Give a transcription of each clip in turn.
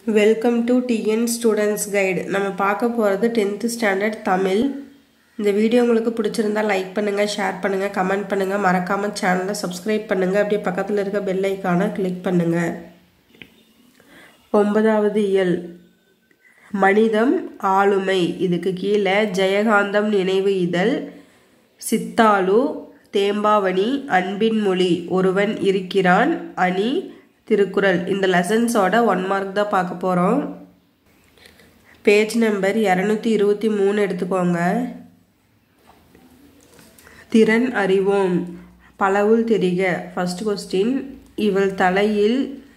welcome to TN students guide நம்ம பார்க்க போகிறது டென்த்து ஸ்டாண்டர்ட் தமிழ் இந்த வீடியோ உங்களுக்கு பிடிச்சிருந்தா லைக் பண்ணுங்கள் ஷேர் பண்ணுங்கள் கமெண்ட் பண்ணுங்கள் மறக்காமல் சேனலை சப்ஸ்கிரைப் பண்ணுங்கள் அப்படியே பக்கத்தில் இருக்க பெல் ஐக்கானை கிளிக் பண்ணுங்கள் ஒன்பதாவது இயல் மனிதம் ஆளுமை இதுக்கு கீழே ஜெயகாந்தம் நினைவு இதழ் சித்தாலு தேம்பாவணி அன்பின் மொழி ஒருவன் இருக்கிறான் அணி திருக்குறள் இந்த லெசன்ஸோட ஒன் மார்க் தான் பார்க்க போகிறோம் பேஜ் நம்பர் இரநூத்தி இருபத்தி மூணு எடுத்துக்கோங்க திறன் அறிவோம் பலவுள் தெரிக ஃபர்ஸ்ட் கொஸ்டின் இவள் தலையில்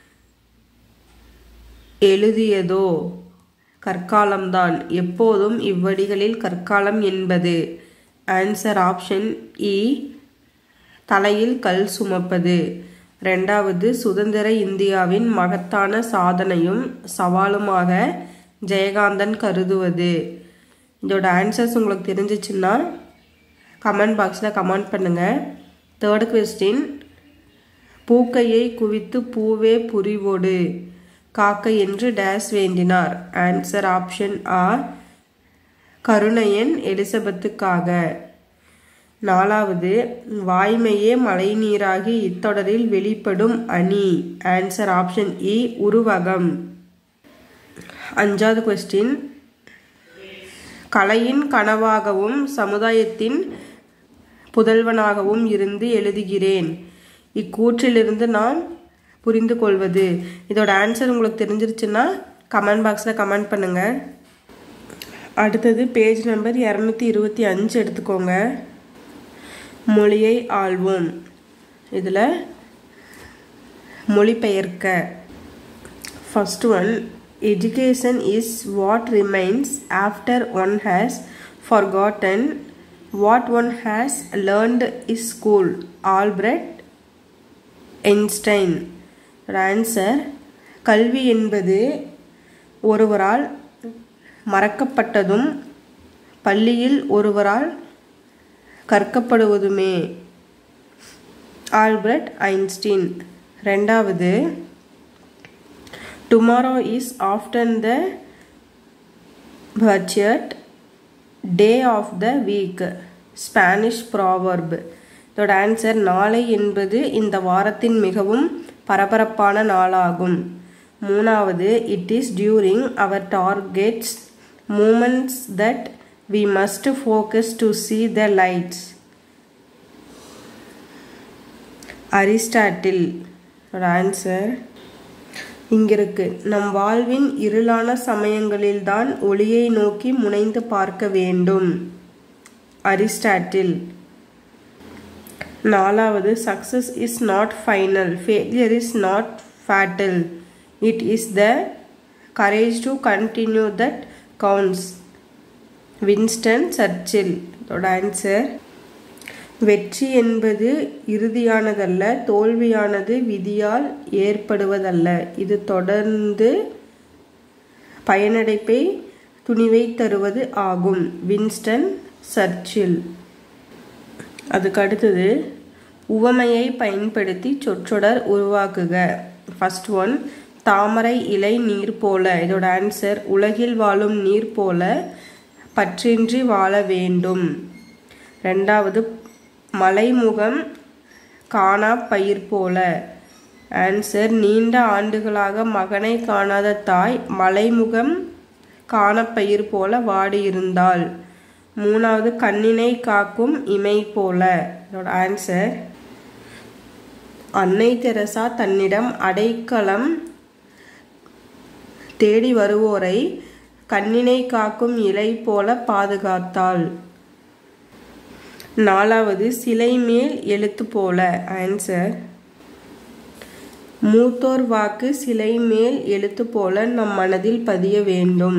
எழுதியதோ கற்காலம்தான் எப்போதும் இவ்வடிகளில் கற்காலம் என்பது ஆன்சர் ஆப்ஷன் இ தலையில் கல் சுமப்பது ரெண்டாவது சுதந்திர இந்தியாவின் மகத்தான சாதனையும் சவாலுமாக ஜெயகாந்தன் கருதுவது இதோட ஆன்சர்ஸ் உங்களுக்கு தெரிஞ்சிச்சுன்னா கமெண்ட் பாக்ஸில் கமெண்ட் பண்ணுங்கள் தேர்ட் கொஸ்டின் பூக்கையை குவித்து பூவே புரிவோடு காக்க என்று டேஸ் வேண்டினார் ஆன்சர் ஆப்ஷன் ஆ கருணையன் எலிசபெத்துக்காக நாலாவது வாய்மையே மழைநீராகி இத்தொடரில் வெளிப்படும் அணி ஆன்சர் ஆப்ஷன் இ உருவகம் அஞ்சாவது கொஸ்டின் கலையின் கனவாகவும் சமுதாயத்தின் புதல்வனாகவும் இருந்து எழுதுகிறேன் இக்கூற்றிலிருந்து நாம் புரிந்து கொள்வது இதோட ஆன்சர் உங்களுக்கு தெரிஞ்சிருச்சுன்னா கமெண்ட் பாக்ஸில் கமெண்ட் பண்ணுங்கள் அடுத்தது பேஜ் நம்பர் இரநூத்தி இருபத்தி அஞ்சு எடுத்துக்கோங்க மொழியை ஆள்வோம் இதில் மொழிபெயர்க்க first one education is what remains after one has forgotten what one has learned is school Alfred Einstein answer கல்வி என்பது ஒருவரால் மறக்கப்பட்டதும் பள்ளியில் ஒருவரால் கற்கப்படுவதுமே ஆல்பர்ட் ஐன்ஸ்டீன் ரெண்டாவது tomorrow is often the budget day of the week Spanish proverb இதோட answer நாளை என்பது இந்த வாரத்தின் மிகவும் பரபரப்பான நாளாகும் மூணாவது it is during our targets moments that we must focus to see the lights Aristotle answer இங்கிருக்கு நம் வாழ்வின் இருளான சமயங்களில்தான் ஒளியை நோக்கி முனைந்து பார்க்க வேண்டும் அரிஸ்டாட்டில் நாலாவது success is not final failure is not fatal it is the courage to continue that counts Winston Churchill இதோட answer வெற்றி என்பது இறுதியானதல்ல தோல்வியானது விதியால் ஏற்படுவதல்ல இது தொடர்ந்து பயனடைப்பை துணிவை தருவது ஆகும் வின்ஸ்டன் சர்ச்சில் அதுக்கு அடுத்தது உவமையை பயன்படுத்தி சொற்றொடர் உருவாக்குக ஃபஸ்ட் ஒன் தாமரை இலை நீர் போல இதோட ஆன்சர் உலகில் வாழும் நீர் போல பற்றின்றி வாழ வேண்டும் ரெண்டாவது மலைமுகம் காணா பயிர் போல ஆன்சர் நீண்ட ஆண்டுகளாக மகனை காணாத தாய் மலைமுகம் காணப்பயிர் போல வாடியிருந்தாள் மூணாவது கண்ணினை காக்கும் இமை போல இதோட ஆன்சர் அன்னை தெரசா தன்னிடம் அடைக்கலம் தேடி வருவோரை கண்ணினை காக்கும் இலை போல பாதுகாத்தாள் நாலாவது சிலை மேல் எழுத்து போல ஆன்சர் மூத்தோர் வாக்கு சிலை மேல் எழுத்து போல நம் மனதில் பதிய வேண்டும்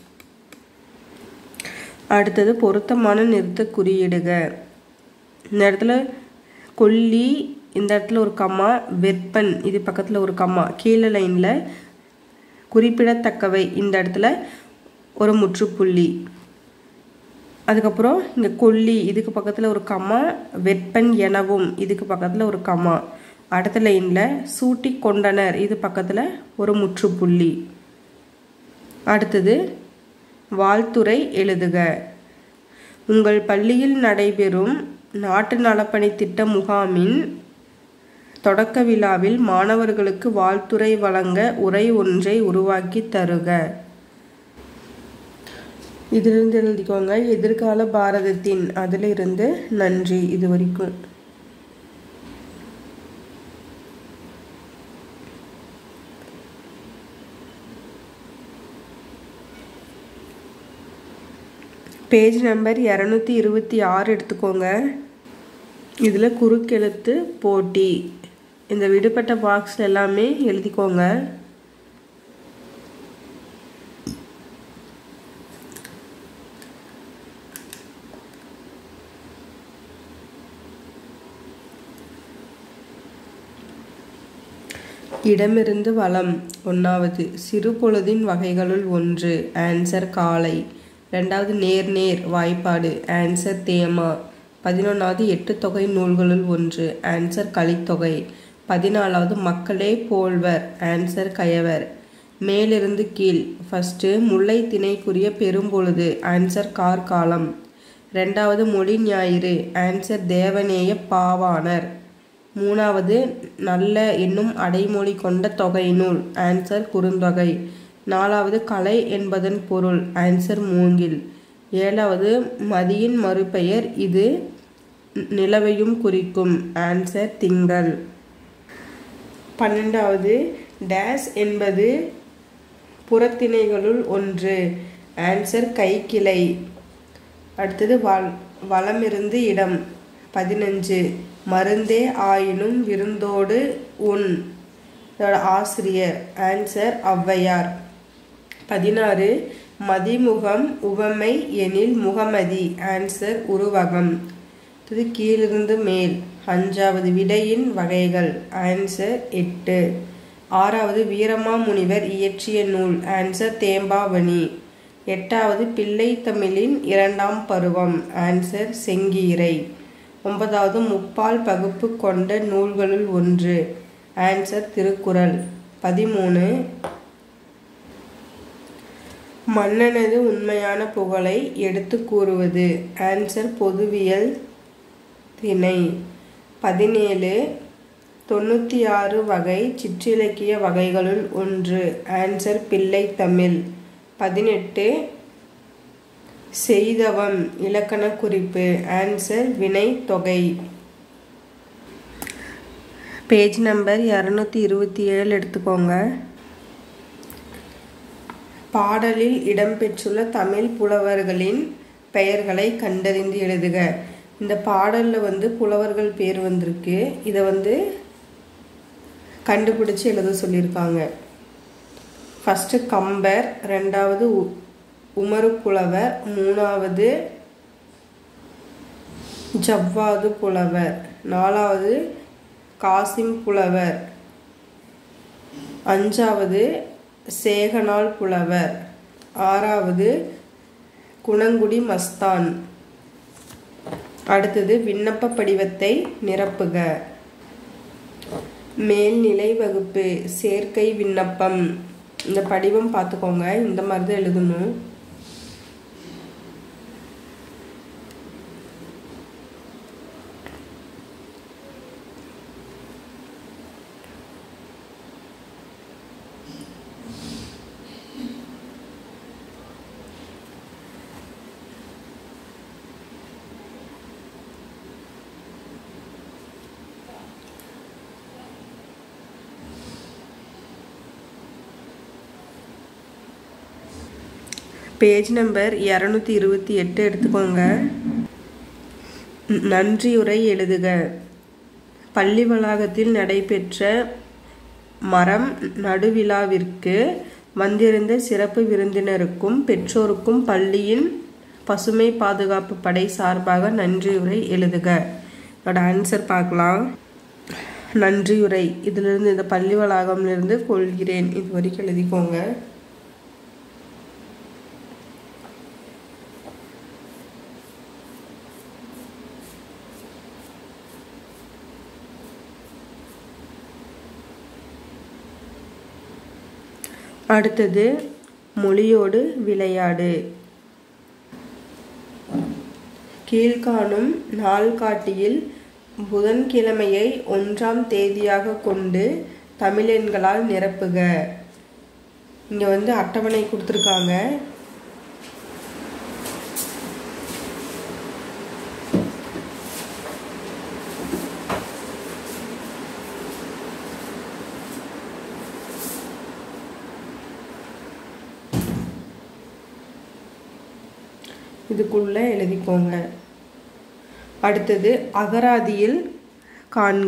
அடுத்தது பொருத்தமான நிறுத்த குறியீடுக இந்த இடத்துல கொல்லி இந்த இடத்துல ஒரு கம்மா வெப்பன் இது பக்கத்தில் ஒரு கம்மா கீழே லைனில் குறிப்பிடத்தக்கவை இந்த இடத்துல ஒரு முற்றுப்புள்ளி அதுக்கப்புறம் இங்கே கொல்லி இதுக்கு பக்கத்தில் ஒரு கம்மா வெப்பன் எனவும் இதுக்கு பக்கத்தில் ஒரு கம்மா அடுத்த லைனில் சூட்டி கொண்டனர் இது பக்கத்தில் ஒரு முற்றுப்புள்ளி அடுத்தது வாழ்த்துரை எழுதுக உங்கள் பள்ளியில் நடைபெறும் நாட்டு நலப்பணி திட்ட முகாமின் தொடக்க விழாவில் மாணவர்களுக்கு வாழ்த்துரை வழங்க உரை ஒன்றை உருவாக்கி தருக இதிலிருந்து எழுதிக்கோங்க எதிர்கால பாரதத்தின் அதிலிருந்து நன்றி இது வரைக்கும் பேஜ் நம்பர் இரநூத்தி இருபத்தி ஆறு எடுத்துக்கோங்க இதில் குறுக்கெழுத்து போட்டி இந்த விடுபட்ட பாக்ஸ் எல்லாமே எழுதிக்கோங்க இடமிருந்து வளம் ஒன்றாவது சிறு பொழுதின் வகைகளுள் ஒன்று ஆன்சர் காலை ரெண்டாவது நேர் நேர் வாய்ப்பாடு ஆன்சர் தேமா பதினொன்றாவது எட்டு தொகை நூல்களுள் ஒன்று ஆன்சர் கலித்தொகை பதினாலாவது மக்களே போல்வர் ஆன்சர் கயவர் மேலிருந்து கீழ் ஃபஸ்ட்டு முல்லை திணைக்குரிய பெரும்பொழுது ஆன்சர் கார்காலம் ரெண்டாவது மொழி ஞாயிறு ஆன்சர் தேவநேய பாவாணர் மூணாவது நல்ல என்னும் அடைமொழி கொண்ட தொகை நூல் ஆன்சர் குறுந்தொகை நாலாவது கலை என்பதன் பொருள் ஆன்சர் மூங்கில் ஏழாவது மதியின் மறுபெயர் இது நிலவையும் குறிக்கும் ஆன்சர் திங்கள் பன்னெண்டாவது டேஸ் என்பது புறத்திணைகளுள் ஒன்று ஆன்சர் கைக்கிளை அடுத்தது வள் வளமிருந்து இடம் பதினஞ்சு மருந்தே ஆயினும் விருந்தோடு உன் இதோட ஆசிரியர் ஆன்சர் ஔவையார் பதினாறு மதிமுகம் உவமை எனில் முகமதி ஆன்சர் உருவகம் இது கீழிருந்து மேல் அஞ்சாவது விடையின் வகைகள் ஆன்சர் எட்டு ஆறாவது வீரமாமுனிவர் இயற்றிய நூல் ஆன்சர் தேம்பாவணி எட்டாவது பிள்ளை தமிழின் இரண்டாம் பருவம் ஆன்சர் செங்கீரை ஒன்பதாவது முப்பால் பகுப்பு கொண்ட நூல்களுள் ஒன்று ஆன்சர் திருக்குறள் பதிமூணு மன்னனது உண்மையான புகழை எடுத்து கூறுவது ஆன்சர் பொதுவியல் திணை பதினேழு தொண்ணூற்றி ஆறு வகை சிற்றிலக்கிய வகைகளுள் ஒன்று ஆன்சர் பிள்ளை தமிழ் பதினெட்டு செய்தவம் இலக்கண குறிப்பு ஆன்சர் வினை தொகை பேஜ் நம்பர் இரநூத்தி இருபத்தி ஏழு எடுத்துக்கோங்க பாடலில் இடம்பெற்றுள்ள தமிழ் புலவர்களின் பெயர்களை கண்டறிந்து எழுதுக இந்த பாடலில் வந்து புலவர்கள் பேர் வந்திருக்கு இதை வந்து கண்டுபிடிச்சு எழுத சொல்லியிருக்காங்க ஃபஸ்ட்டு கம்பர் ரெண்டாவது உ உமரு புலவர் மூணாவது ஜவ்வாது புலவர் நாலாவது காசிம் புலவர் அஞ்சாவது சேகனால் புலவர் ஆறாவது குணங்குடி மஸ்தான் அடுத்தது விண்ணப்ப படிவத்தை நிரப்புக மேல்நிலை வகுப்பு சேர்க்கை விண்ணப்பம் இந்த படிவம் பார்த்துக்கோங்க இந்த மாதிரி தான் எழுதணும் பேஜ் நம்பர் இரநூத்தி இருபத்தி எட்டு எடுத்துக்கோங்க நன்றியுரை எழுதுக பள்ளி வளாகத்தில் நடைபெற்ற மரம் நடுவிழாவிற்கு வந்திருந்த சிறப்பு விருந்தினருக்கும் பெற்றோருக்கும் பள்ளியின் பசுமை பாதுகாப்பு படை சார்பாக நன்றியுரை எழுதுக இதோட ஆன்சர் பார்க்கலாம் நன்றியுரை இதிலிருந்து இந்த பள்ளி வளாகம்லேருந்து கொள்கிறேன் இது வரைக்கும் எழுதிக்கோங்க அடுத்தது மொழியோடு விளையாடு கீழ்காணும் நாள்காட்டியில் புதன்கிழமையை ஒன்றாம் தேதியாக கொண்டு தமிழெண்களால் நிரப்புக இங்கே வந்து அட்டவணை கொடுத்துருக்காங்க இதுக்குள்ளே எழுதிக்கோங்க அடுத்தது அகராதியில் காண்க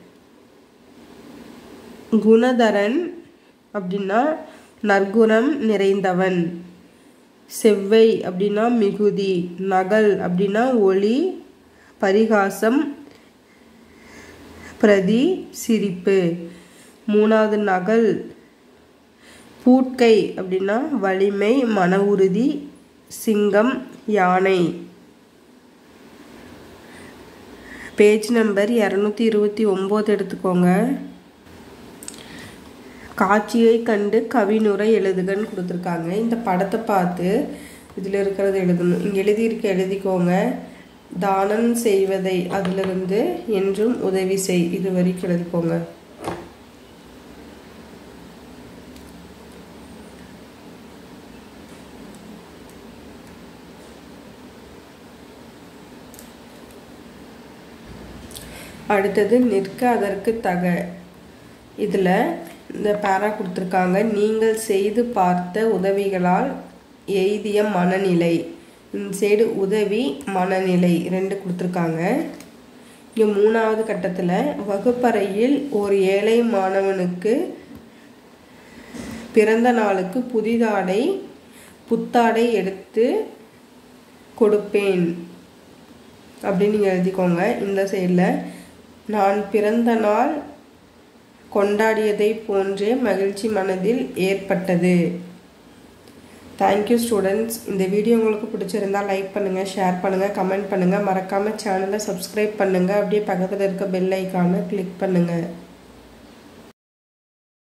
குணதரன் அப்படின்னா நற்குணம் நிறைந்தவன் செவ்வை அப்படின்னா மிகுதி நகல் அப்படின்னா ஒளி பரிகாசம் பிரதி சிரிப்பு மூணாவது நகல் பூட்கை அப்படின்னா வலிமை மன உறுதி சிங்கம் யானை பேஜ் நம்பர் இரநூத்தி இருபத்தி ஒம்பது எடுத்துக்கோங்க காட்சியை கண்டு கவினுரை எழுதுகன்னு கொடுத்துருக்காங்க இந்த படத்தை பார்த்து இதில் இருக்கிறத எழுதணும் இங்கே எழுதியிருக்க எழுதிக்கோங்க தானம் செய்வதை அதிலிருந்து என்றும் உதவி செய் இது வரைக்கும் எழுதிக்கோங்க அடுத்தது நிற்க அதற்கு தக இதில் இந்த பேரா கொடுத்துருக்காங்க நீங்கள் செய்து பார்த்த உதவிகளால் எய்திய மனநிலை இந்த சைடு உதவி மனநிலை ரெண்டு கொடுத்துருக்காங்க இங்கே மூணாவது கட்டத்தில் வகுப்பறையில் ஒரு ஏழை மாணவனுக்கு பிறந்த நாளுக்கு புதிதாடை புத்தாடை எடுத்து கொடுப்பேன் அப்படின்னு நீங்கள் எழுதிக்கோங்க இந்த சைடில் நான் பிறந்த நாள் கொண்டாடியதை போன்றே மகிழ்ச்சி மனதில் ஏற்பட்டது தேங்க்யூ ஸ்டூடெண்ட்ஸ் இந்த வீடியோ உங்களுக்கு பிடிச்சிருந்தால் லைக் பண்ணுங்கள் ஷேர் பண்ணுங்கள் கமெண்ட் பண்ணுங்கள் மறக்காமல் சேனலை சப்ஸ்கிரைப் பண்ணுங்கள் அப்படியே பக்கத்தில் இருக்க பெல் ஐக்கானை கிளிக் பண்ணுங்கள்